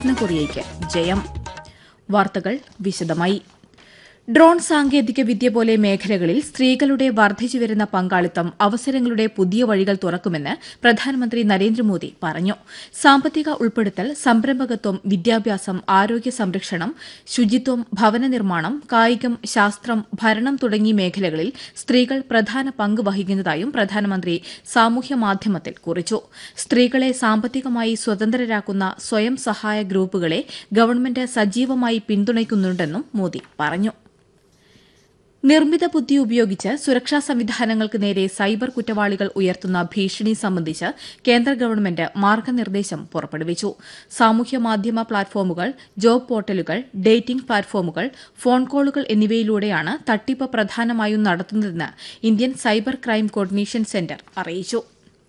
ദക്ഷിണ കൊറിയയ്ക്ക് ജയം വാർത്തകൾ വിശദമായി ഡ്രോൺ സാങ്കേതിക വിദ്യ പോലെ മേഖലകളിൽ സ്ത്രീകളുടെ വർദ്ധിച്ചുവരുന്ന പങ്കാളിത്തം അവസരങ്ങളുടെ പുതിയ വഴികൾ തുറക്കുമെന്ന് പ്രധാനമന്ത്രി നരേന്ദ്രമോദി പറഞ്ഞു സാമ്പത്തിക ഉൾപ്പെടുത്തൽ സംരംഭകത്വം വിദ്യാഭ്യാസം ആരോഗ്യ സംരക്ഷണം ശുചിത്വം ഭവന നിർമ്മാണം കായികം ശാസ്ത്രം ഭരണം തുടങ്ങി മേഖലകളിൽ സ്ത്രീകൾ പ്രധാന പങ്ക് വഹിക്കുന്നതായും പ്രധാനമന്ത്രി സാമൂഹ്യ മാധ്യമത്തിൽ കുറിച്ചു സ്ത്രീകളെ സാമ്പത്തികമായി സ്വതന്ത്രരാക്കുന്ന സ്വയം സഹായ ഗ്രൂപ്പുകളെ ഗവൺമെന്റ് സജീവമായി പിന്തുണയ്ക്കുന്നുണ്ടെന്നും മോദി പറഞ്ഞു നിർമ്മിത ബുദ്ധി ഉപയോഗിച്ച് സുരക്ഷാ സംവിധാനങ്ങൾക്ക് നേരെ സൈബർ കുറ്റവാളികൾ ഉയർത്തുന്ന ഭീഷണി സംബന്ധിച്ച് കേന്ദ്ര ഗവൺമെന്റ് മാർഗനിർദ്ദേശം പുറപ്പെടുവിച്ചു സാമൂഹ്യ മാധ്യമ പ്ലാറ്റ്ഫോമുകൾ ജോബ് പോർട്ടലുകൾ ഡേറ്റിംഗ് പ്ലാറ്റ്ഫോമുകൾ ഫോൺ കോളുകൾ എന്നിവയിലൂടെയാണ് തട്ടിപ്പ് പ്രധാനമായും നടത്തുന്നതെന്ന് Indian cyber crime coordination centre അറിയിച്ചു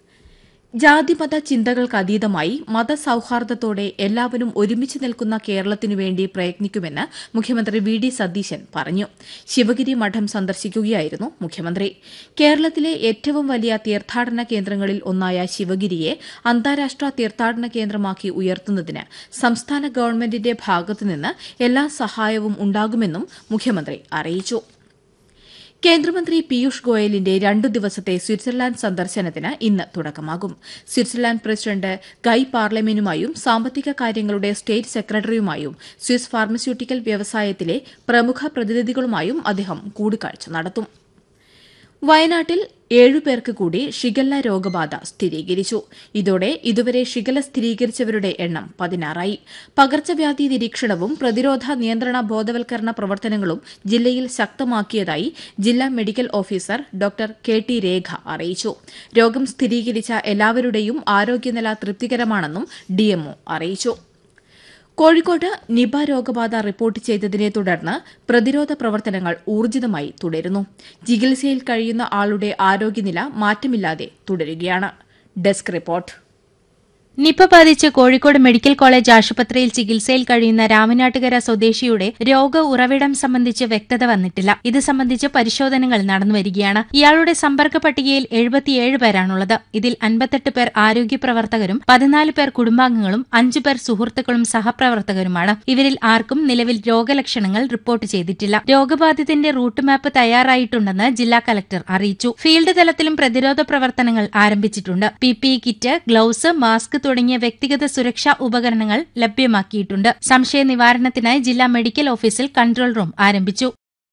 ജാതിമത ചിന്തകൾക്കതീതമായി മതസൌഹാർദ്ദത്തോടെ എല്ലാവരും ഒരുമിച്ച് നിൽക്കുന്ന കേരളത്തിനു വേണ്ടി പ്രയത്നിക്കുമെന്ന് മുഖ്യമന്ത്രി വി ഡി സതീശൻ പറഞ്ഞു ശിവഗിരി മഠം സന്ദർശിക്കുകയായിരുന്നു മുഖ്യമന്ത്രി കേരളത്തിലെ ഏറ്റവും വലിയ തീർത്ഥാടന കേന്ദ്രങ്ങളിൽ ഒന്നായ ശിവഗിരിയെ അന്താരാഷ്ട്ര തീർത്ഥാടന കേന്ദ്രമാക്കി ഉയർത്തുന്നതിന് സംസ്ഥാന ഗവൺമെന്റിന്റെ ഭാഗത്തുനിന്ന് എല്ലാ സഹായവും ഉണ്ടാകുമെന്നും മുഖ്യമന്ത്രി അറിയിച്ചു കേന്ദ്രമന്ത്രി പീയൂഷ് ഗോയലിന്റെ രണ്ടു ദിവസത്തെ സ്വിറ്റ്സർലാൻഡ് സന്ദർശനത്തിന് ഇന്ന് തുടക്കമാകും സ്വിറ്റ്സർലാൻഡ് പ്രസിഡന്റ് ഗൈ പാർലമെന്റുമായും സാമ്പത്തിക കാര്യങ്ങളുടെ സ്റ്റേറ്റ് സെക്രട്ടറിയുമായും സ്വിസ് ഫാർമസ്യൂട്ടിക്കൽ വ്യവസായത്തിലെ പ്രമുഖ പ്രതിനിധികളുമായും അദ്ദേഹം കൂടിക്കാഴ്ച നടത്തും വയനാട്ടിൽ ഏഴുപേർക്ക് കൂടി ഷിഗല്ല രോഗബാധ സ്ഥിരീകരിച്ചു ഇതോടെ ഇതുവരെ ഷിഗല്ല സ്ഥിരീകരിച്ചവരുടെ എണ്ണം പതിനാറായി പകർച്ചവ്യാധി നിരീക്ഷണവും പ്രതിരോധ നിയന്ത്രണ ബോധവൽക്കരണ പ്രവർത്തനങ്ങളും ജില്ലയിൽ ശക്തമാക്കിയതായി ജില്ലാ medical officer doctor K T Rekha അറിയിച്ചു രോഗം സ്ഥിരീകരിച്ച എല്ലാവരുടെയും ആരോഗ്യനില തൃപ്തികരമാണെന്നും ഡിഎംഒ അറിയിച്ചു കോഴിക്കോട് നിപ രോഗബാധ റിപ്പോർട്ട് ചെയ്തതിനെ തുടർന്ന് പ്രതിരോധ പ്രവർത്തനങ്ങൾ ഊർജിതമായി തുടരുന്നു ചികിത്സയിൽ കഴിയുന്ന ആളുടെ ആരോഗ്യനില മാറ്റമില്ലാതെ തുടരുകയാണ് ഡെസ്ക് റിപ്പോർട്ട് നിപ ബാധിച്ച് കോഴിക്കോട് മെഡിക്കൽ കോളേജ് ആശുപത്രിയിൽ ചികിത്സയിൽ കഴിയുന്ന രാമനാട്ടുകര സ്വദേശിയുടെ രോഗ ഉറവിടം സംബന്ധിച്ച് വ്യക്തത വന്നിട്ടില്ല ഇത് സംബന്ധിച്ച് പരിശോധനകൾ നടന്നുവരികയാണ് ഇയാളുടെ സമ്പർക്ക പട്ടികയിൽ എഴുപത്തിയേഴ് പേരാണുള്ളത് ഇതിൽ അൻപത്തെട്ട് പേർ ആരോഗ്യ പ്രവർത്തകരും പതിനാല് പേർ കുടുംബാംഗങ്ങളും അഞ്ചു പേർ സുഹൃത്തുക്കളും സഹപ്രവർത്തകരുമാണ് ഇവരിൽ ആർക്കും നിലവിൽ രോഗലക്ഷണങ്ങൾ റിപ്പോർട്ട് ചെയ്തിട്ടില്ല രോഗബാധിതന്റെ റൂട്ട് മാപ്പ് തയ്യാറായിട്ടുണ്ടെന്ന് ജില്ലാ കലക്ടർ അറിയിച്ചു ഫീൽഡ് തലത്തിലും പ്രതിരോധ പ്രവർത്തനങ്ങൾ ആരംഭിച്ചിട്ടുണ്ട് പിപിഇ കിറ്റ് ഗ്ലൌസ് മാസ്ക് തുടങ്ങിയ വ്യക്തിഗത സുരക്ഷാ ഉപകരണങ്ങൾ ലഭ്യമാക്കിയിട്ടുണ്ട് സംശയ നിവാരണത്തിനായി ജില്ലാ മെഡിക്കൽ ഓഫീസിൽ കൺട്രോൾ റൂം ആരംഭിച്ചു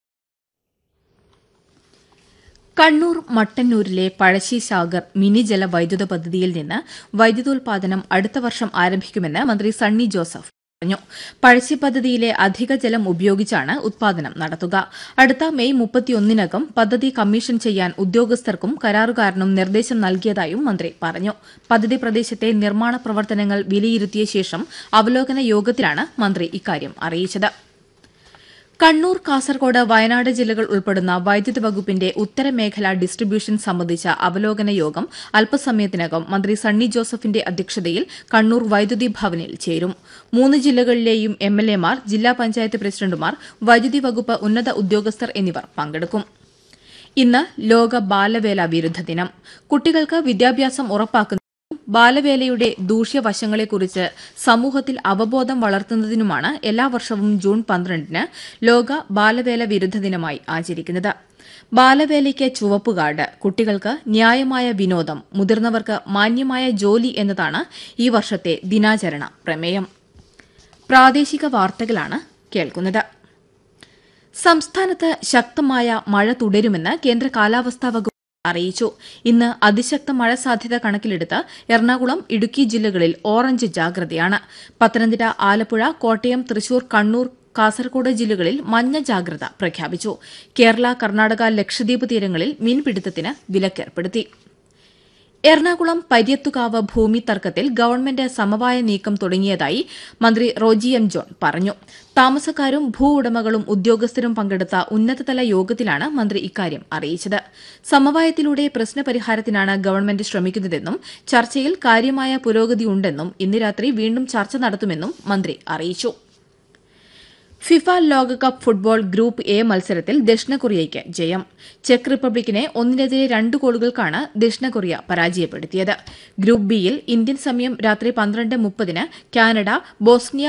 കണ്ണൂർ മട്ടന്നൂരിലെ പഴശ്ശി സാഗർ മിനി ജല വൈദ്യുത പദ്ധതിയിൽ നിന്ന് വൈദ്യുതോൽപാദനം അടുത്ത വർഷം ആരംഭിക്കുമെന്ന് മന്ത്രി സണ്ണി ജോസഫ് പറഞ്ഞു പഴശ്ശി പദ്ധതിയിലെ അധിക ജലം ഉപയോഗിച്ചാണ് ഉത്പാദനം നടത്തുക അടുത്ത മെയ് മുപ്പത്തിയൊന്നിനകം പദ്ധതി കമ്മീഷൻ ചെയ്യാൻ ഉദ്യോഗസ്ഥർക്കും കരാറുകാരനും നിർദ്ദേശം നൽകിയതായും മന്ത്രി പറഞ്ഞു പദ്ധതി പ്രദേശത്തെ നിർമ്മാണ പ്രവർത്തനങ്ങൾ വിലയിരുത്തിയ ശേഷം അവലോകന യോഗത്തിലാണ് മന്ത്രി ഇക്കാര്യം അറിയിച്ചത് കണ്ണൂർ കാസർകോട് വയനാട് ജില്ലകൾ ഉൾപ്പെടുന്ന വൈദ്യുതി വകുപ്പിന്റെ ഉത്തരമേഖല ഡിസ്ട്രിബ്യൂഷൻ സംബന്ധിച്ച അവലോകന യോഗം അല്പസമയത്തിനകം മന്ത്രി സണ്ണി ജോസഫിന്റെ അധ്യക്ഷതയിൽ കണ്ണൂർ വൈദ്യുതി ഭവനിൽ ചേരും മൂന്ന് ജില്ലകളിലെയും എംഎൽഎമാർ ജില്ലാ പഞ്ചായത്ത് പ്രസിഡന്റുമാർ വൈദ്യുതി വകുപ്പ് ഉന്നത ഉദ്യോഗസ്ഥർ എന്നിവർ പങ്കെടുക്കും ഇന്ന് ലോക ബാലവേല വിരുദ്ധ ദിനം കുട്ടികൾക്ക് വിദ്യാഭ്യാസം ഉറപ്പാക്കുന്ന ബാലവേലയുടെ ദൂഷ്യവശങ്ങളെക്കുറിച്ച് സമൂഹത്തിൽ അവബോധം വളർത്തുന്നതിനുമാണ് എല്ലാ വർഷവും ജൂൺ പന്ത്രണ്ടിന് ലോക ബാലവേല വിരുദ്ധ ദിനമായി ആചരിക്കുന്നത് ബാലവേലയ്ക്ക് ചുവപ്പ് കാർഡ് കുട്ടികൾക്ക് ന്യായമായ വിനോദം മുതിർന്നവർക്ക് മാന്യമായ ജോലി എന്നതാണ് ഈ വർഷത്തെ ദിനാചരണ പ്രമേയം പ്രാദേശിക വാർത്തകളാണ് കേൾക്കുന്നത് സംസ്ഥാനത്ത് ശക്തമായ മഴ തുടരുമെന്ന് കേന്ദ്ര കാലാവസ്ഥാ വകുപ്പ് അറിയിച്ചു ഇന്ന് അതിശക്ത മഴ സാധ്യത കണക്കിലെടുത്ത് എറണാകുളം ഇടുക്കി ജില്ലകളിൽ ഓറഞ്ച് ജാഗ്രതയാണ് പത്തനംതിട്ട ആലപ്പുഴ കോട്ടയം തൃശൂർ കണ്ണൂർ കാസർകോട് ജില്ലകളിൽ മഞ്ഞ ജാഗ്രത പ്രഖ്യാപിച്ചു കേരള കർണാടക ലക്ഷദ്വീപ് തീരങ്ങളിൽ മീൻപിടുത്തത്തിന് വിലക്കേർപ്പെടുത്തി എറണാകുളം പര്യത്തുകാവ് ഭൂമി തർക്കത്തിൽ ഗവൺമെന്റ് സമവായ നീക്കം തുടങ്ങിയതായി മന്ത്രി റോജി എം ജോൺ പറഞ്ഞു താമസക്കാരും ഭൂ ഉടമകളും ഉദ്യോഗസ്ഥരും പങ്കെടുത്ത ഉന്നതതല യോഗത്തിലാണ് മന്ത്രി ഇക്കാര്യം അറിയിച്ചത് സമവായത്തിലൂടെ പ്രശ്നപരിഹാരത്തിനാണ് ഗവൺമെന്റ് ശ്രമിക്കുന്നതെന്നും ചർച്ചയിൽ കാര്യമായ പുരോഗതിയുണ്ടെന്നും ഇന്ന് രാത്രി വീണ്ടും ചർച്ച നടത്തുമെന്നും മന്ത്രി അറിയിച്ചു ഫിഫ ലോകകപ്പ് ഫുട്ബോൾ ഗ്രൂപ്പ് എ മത്സരത്തിൽ ദക്ഷിണ കൊറിയയ്ക്ക് ജയം ചെക്ക് റിപ്പബ്ലിക്കിനെ ഒന്നിനെതിരെ രണ്ട് ഗോളുകൾക്കാണ് ദക്ഷിണ കൊറിയ പരാജയപ്പെടുത്തിയത് ഗ്രൂപ്പ് ബിയിൽ ഇന്ത്യൻ സമയം രാത്രി പന്ത്രണ്ട് മുപ്പതിന് കാനഡ ബോസ്നിയ